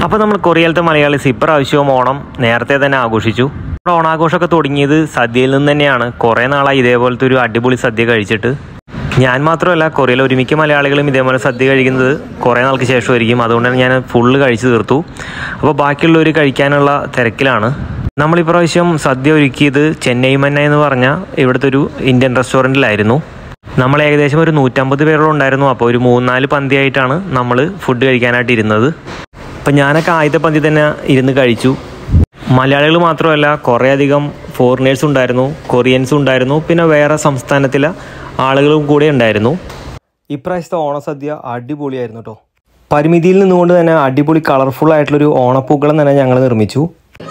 അപ്പോൾ നമ്മൾ കൊറിയയിലത്തെ മലയാളീസ് ഇപ്രാവശ്യവും ഓണം നേരത്തെ തന്നെ ആഘോഷിച്ചു നമ്മുടെ ഓണാഘോഷമൊക്കെ തുടങ്ങിയത് സദ്യയിൽ നിന്ന് തന്നെയാണ് കുറേ നാളായി ഇതേപോലത്തെ ഒരു അടിപൊളി സദ്യ കഴിച്ചിട്ട് ഞാൻ മാത്രമല്ല കൊറിയയിൽ ഒരുമിക്ക മലയാളികളും ഇതേപോലെ സദ്യ കഴിക്കുന്നത് കുറേ നാൾക്ക് ശേഷമായിരിക്കും അതുകൊണ്ട് തന്നെ ഞാൻ ഫുള്ള് കഴിച്ചു തീർത്തു അപ്പോൾ ബാക്കിയുള്ളവർ കഴിക്കാനുള്ള തിരക്കിലാണ് നമ്മൾ ഇപ്രാവശ്യം സദ്യ ഒരുക്കിയത് ചെന്നൈ മന്ന എന്ന് പറഞ്ഞ ഇവിടുത്തെ ഒരു ഇന്ത്യൻ റെസ്റ്റോറൻറ്റിലായിരുന്നു നമ്മൾ ഏകദേശം ഒരു നൂറ്റമ്പത് പേരോളം ഉണ്ടായിരുന്നു അപ്പോൾ ഒരു മൂന്നാല് പന്തിയായിട്ടാണ് നമ്മൾ ഫുഡ് കഴിക്കാനായിട്ട് ഇരുന്നത് അപ്പം ഞാനൊക്കെ ആദ്യത്തെ പന്തി തന്നെ ഇരുന്ന് കഴിച്ചു മലയാളികൾ മാത്രമല്ല കുറേ അധികം ഫോറിനേഴ്സ് ഉണ്ടായിരുന്നു കൊറിയൻസും ഉണ്ടായിരുന്നു പിന്നെ വേറെ സംസ്ഥാനത്തിലെ ആളുകളും കൂടെ ഉണ്ടായിരുന്നു ഇപ്രാവശ്യത്തെ ഓണസദ്യ അടിപൊളിയായിരുന്നു കേട്ടോ പരിമിതിയിൽ നിന്നുകൊണ്ട് തന്നെ അടിപൊളി കളർഫുൾ ആയിട്ടുള്ളൊരു ഓണപ്പൂക്കളം തന്നെ ഞങ്ങൾ നിർമ്മിച്ചു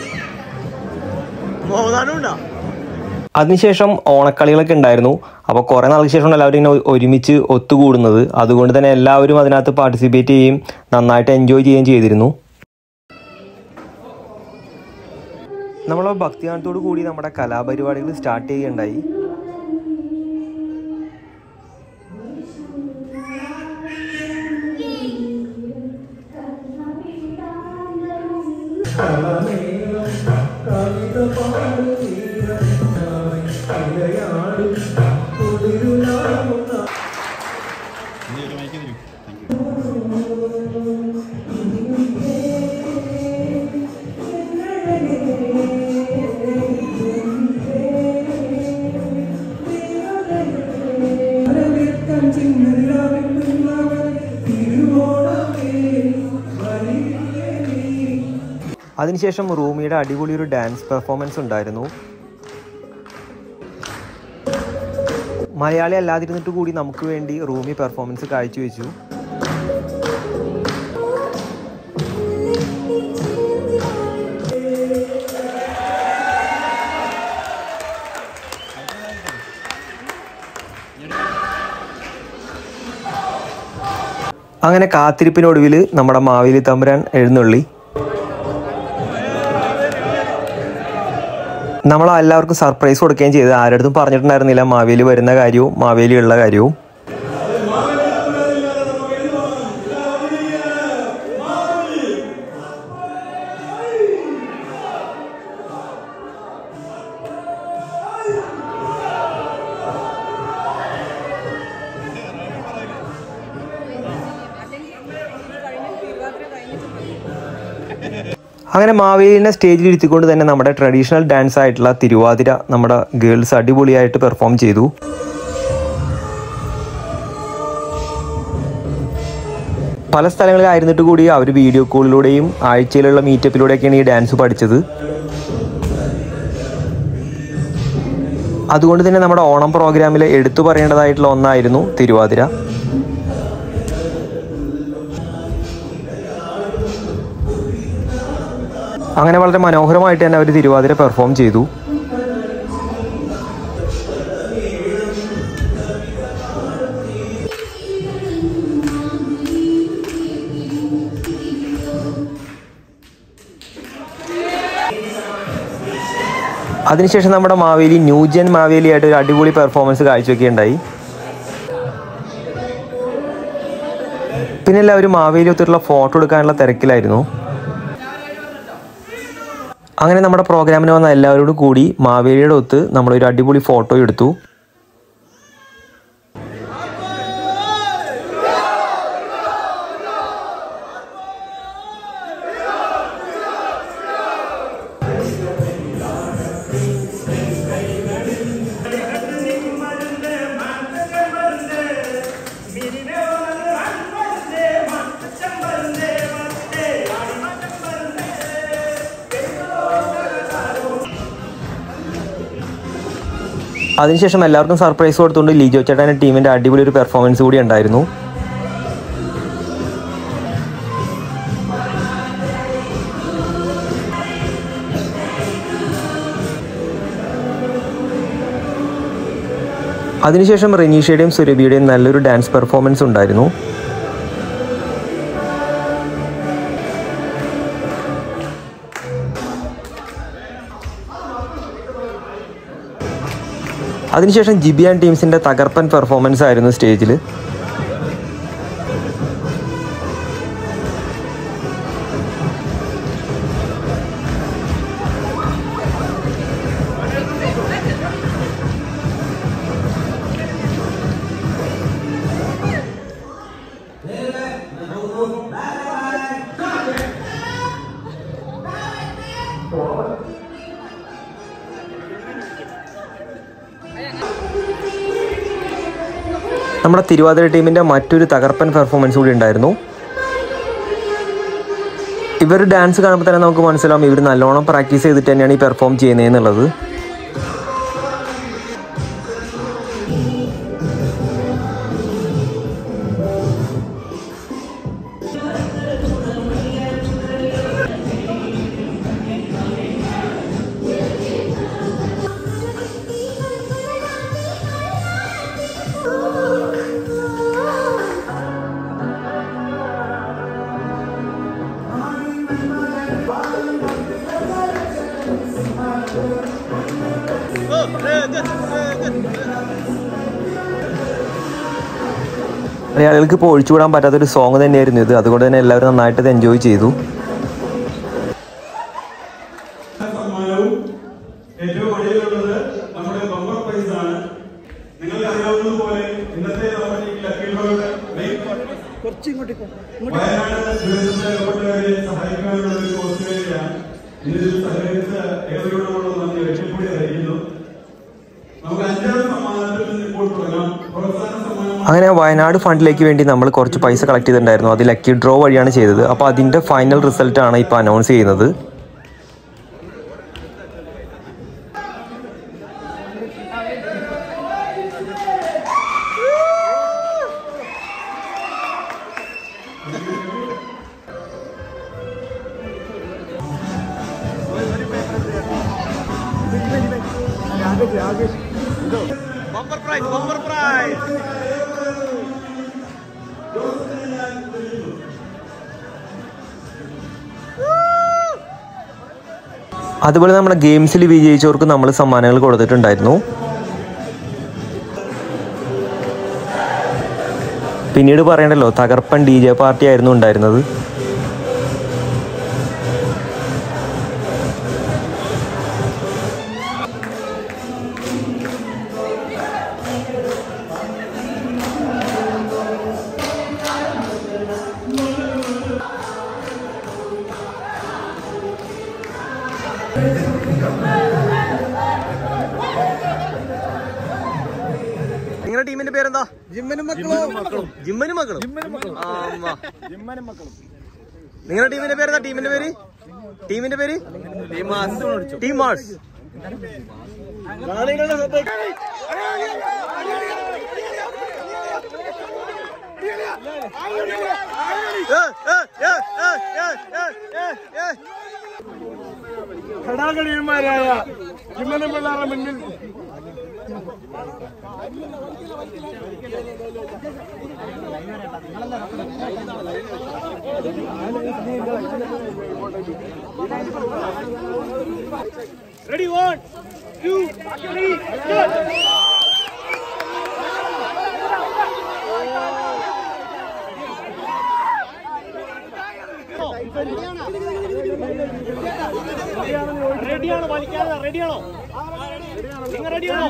അതിനുശേഷം ഓണക്കളികളൊക്കെ ഉണ്ടായിരുന്നു അപ്പോൾ കുറേ നാൾക്ക് ശേഷമാണ് എല്ലാവരും ഇങ്ങനെ ഒ- ഒരുമിച്ച് ഒത്തുകൂടുന്നത് അതുകൊണ്ട് തന്നെ എല്ലാവരും അതിനകത്ത് പാർട്ടിസിപ്പേറ്റ് ചെയ്യുകയും നന്നായിട്ട് എൻജോയ് ചെയ്യുകയും ചെയ്തിരുന്നു നമ്മൾ ഭക്തിഗാനത്തോടു കൂടി നമ്മുടെ കലാപരിപാടികൾ സ്റ്റാർട്ട് ചെയ്യുകയുണ്ടായി അതിനുശേഷം റൂമിയുടെ അടിപൊളി ഒരു ഡാൻസ് പെർഫോമൻസ് ഉണ്ടായിരുന്നു മലയാളി അല്ലാതിരുന്നിട്ട് കൂടി നമുക്ക് വേണ്ടി റൂമി പെർഫോമൻസ് കാഴ്ചവെച്ചു അങ്ങനെ കാത്തിരിപ്പിനൊടുവിൽ നമ്മുടെ മാവേലി തമ്പുരാൻ എഴുന്നള്ളി നമ്മൾ എല്ലാവർക്കും സർപ്രൈസ് കൊടുക്കുകയും ചെയ്ത് ആരടുത്തും പറഞ്ഞിട്ടുണ്ടായിരുന്നില്ല മാവേലി വരുന്ന കാര്യവും മാവേലി ഉള്ള കാര്യവും അങ്ങനെ മാവേലിനെ സ്റ്റേജിൽ ഇരുത്തിക്കൊണ്ട് തന്നെ നമ്മുടെ ട്രഡീഷണൽ ഡാൻസ് ആയിട്ടുള്ള തിരുവാതിര നമ്മുടെ ഗേൾസ് അടിപൊളിയായിട്ട് പെർഫോം ചെയ്തു പല സ്ഥലങ്ങളിലായിരുന്നിട്ട് കൂടി അവർ വീഡിയോ കോളിലൂടെയും ആഴ്ചയിലുള്ള മീറ്റപ്പിലൂടെയൊക്കെയാണ് ഈ ഡാൻസ് പഠിച്ചത് അതുകൊണ്ട് തന്നെ നമ്മുടെ ഓണം പ്രോഗ്രാമിൽ എടുത്തു പറയേണ്ടതായിട്ടുള്ള ഒന്നായിരുന്നു തിരുവാതിര അങ്ങനെ വളരെ മനോഹരമായിട്ട് തന്നെ അവർ തിരുവാതിര പെർഫോം ചെയ്തു അതിനുശേഷം നമ്മുടെ മാവേലി ന്യൂജൻ മാവേലി ആയിട്ട് ഒരു അടിപൊളി പെർഫോമൻസ് കാഴ്ചവെക്കുകയുണ്ടായി പിന്നെ എല്ലാവരും മാവേലി ഒത്തിട്ടുള്ള ഫോട്ടോ എടുക്കാനുള്ള തിരക്കിലായിരുന്നു അങ്ങനെ നമ്മുടെ പ്രോഗ്രാമിന് വന്ന എല്ലാവരോടും കൂടി മാവേലിയുടെ ഒത്ത് നമ്മളൊരു അടിപൊളി ഫോട്ടോ എടുത്തു അതിനുശേഷം എല്ലാവർക്കും സർപ്രൈസ് കൊടുത്തുകൊണ്ട് ലിജോ ചേട്ടൻ്റെ ടീമിൻ്റെ അടിപൊളി ഒരു പെർഫോമൻസ് കൂടി ഉണ്ടായിരുന്നു അതിനുശേഷം റെനീഷയുടെയും സുരഭിയുടെയും നല്ലൊരു ഡാൻസ് പെർഫോമൻസ് ഉണ്ടായിരുന്നു അതിനുശേഷം ജിബിയാൻ ടീംസിൻ്റെ തകർപ്പൻ പെർഫോമൻസ് ആയിരുന്നു സ്റ്റേജിൽ നമ്മുടെ തിരുവാതിര ടീമിൻ്റെ മറ്റൊരു തകർപ്പൻ പെർഫോമൻസ് കൂടി ഉണ്ടായിരുന്നു ഇവർ ഡാൻസ് കാണുമ്പോൾ തന്നെ നമുക്ക് മനസ്സിലാവും ഇവർ നല്ലോണം പ്രാക്ടീസ് ചെയ്തിട്ട് തന്നെയാണ് ഈ പെർഫോം ചെയ്യുന്നതെന്നുള്ളത് മലയാളികൾക്ക് ഇപ്പോൾ ഒഴിച്ചുവിടാൻ പറ്റാത്തൊരു സോങ് തന്നെയായിരുന്നു ഇത് അതുകൊണ്ട് തന്നെ എല്ലാവരും നന്നായിട്ട് ഇത് എൻജോയ് ചെയ്തു സമ്മാനവും ഏറ്റവും അടിയിലുള്ളത് നമ്മുടെ ബമ്പർ പ്രൈസ് ആണ് നിങ്ങൾക്ക് അറിയാവുന്നതുപോലെ ഇന്നത്തെ നമ്മുടെ ഈ ലക്കി ഡ്രോയുടെ മെയിൻ വയനാട് ദുരന്തത്തിലകപ്പെട്ടവരെ സഹായിക്കാനുള്ള ഒരു കോഴ്സ് വേണ്ടിയാണ് ഇന്നിതിൽ സഹകരിച്ച ഏവരോടുമുള്ള നന്ദി ഒരിക്കൽക്കൂടി അറിയിക്കുന്നു നമുക്ക് അഞ്ചാം സമ്മാനത്തിൽ നിന്ന് ഇപ്പോൾ തുടങ്ങാം പ്രോത്സാഹന സമ്മാനം അങ്ങനെ വയനാട് ഫണ്ടിലേക്ക് വേണ്ടി നമ്മൾ കുറച്ച് പൈസ കളക്ട് ചെയ്തിട്ടുണ്ടായിരുന്നു അത് ലക്കി ഡ്രോ വഴിയാണ് ചെയ്തത് അപ്പോൾ അതിൻ്റെ ഫൈനൽ റിസൾട്ടാണ് ഇപ്പോൾ അനൗൺസ് ചെയ്യുന്നത് അതുപോലെ നമ്മുടെ ഗെയിംസിൽ വിജയിച്ചവർക്ക് നമ്മൾ സമ്മാനങ്ങൾ കൊടുത്തിട്ടുണ്ടായിരുന്നു പിന്നീട് പറയണ്ടല്ലോ തകർപ്പൻ ഡി ജെ പാർട്ടി ആയിരുന്നു ഉണ്ടായിരുന്നത് നിങ്ങളുടെ ടീമിന്റെ പേരെന്താ ജിമ്മനും മക്കളും ജിമ്മനും മക്കളും ജിമ്മനും മക്കളും നിങ്ങളുടെ ടീമിന്റെ പേരെന്താ ടീമിന്റെ പേര് ടീമിന്റെ പേര് ടീം മാർസ് കാണികളുടെ ശ്രദ്ധ ഘടാഘടിയന്മാരായ ജിമ്മനും പിള്ളേരുടെ മുന്നിൽ റെഡി വൺ ടു ത്രീ റെഡിയാണോ വലിക്കാതെ റെഡിയാണോ നിങ്ങൾ റെഡിയാണോ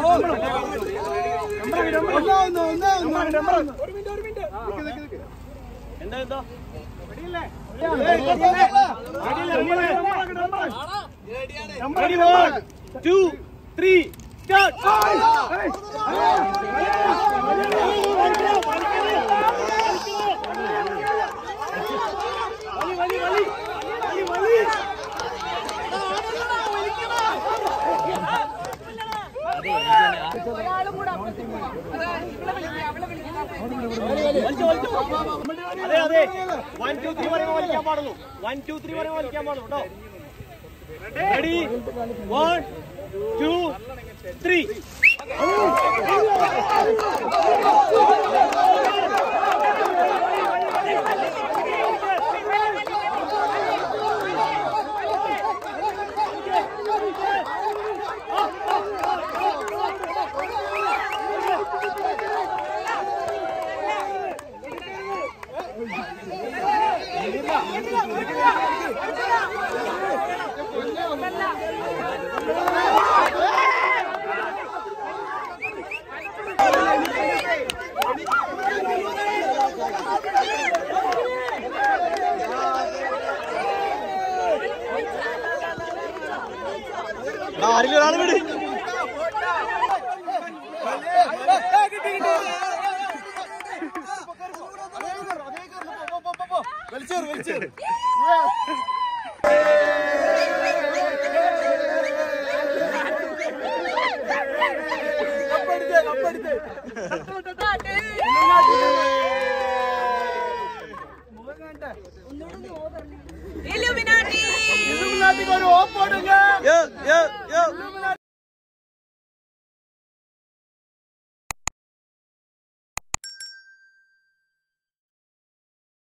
എന്താ എന്താ ready one two three start വലി വലി വലി വലി വലി ഒരാളും കൂടെ അപ്പുറത്തേക്ക് പോയി. ഇവിടെ വിളിക്കാം, അവിടെ വിളിക്കാം. വലിച്ചോ, വലിച്ചോ. അതെ അതെ വൺ ടു ത്രീ പറയുമ്പോൾ വലിക്കാൻ പാടുള്ളൂ വൺ ടു ത്രീ പറയുമ്പോൾ വലിക്കാൻ പാടുള്ളൂ കേട്ടോ റെഡി വൺ ടു ത്രീ ആരെങ്കിലും ഒരാൾ വിട് കപ്പെടുത്ത് കപ്പെടുത്ത്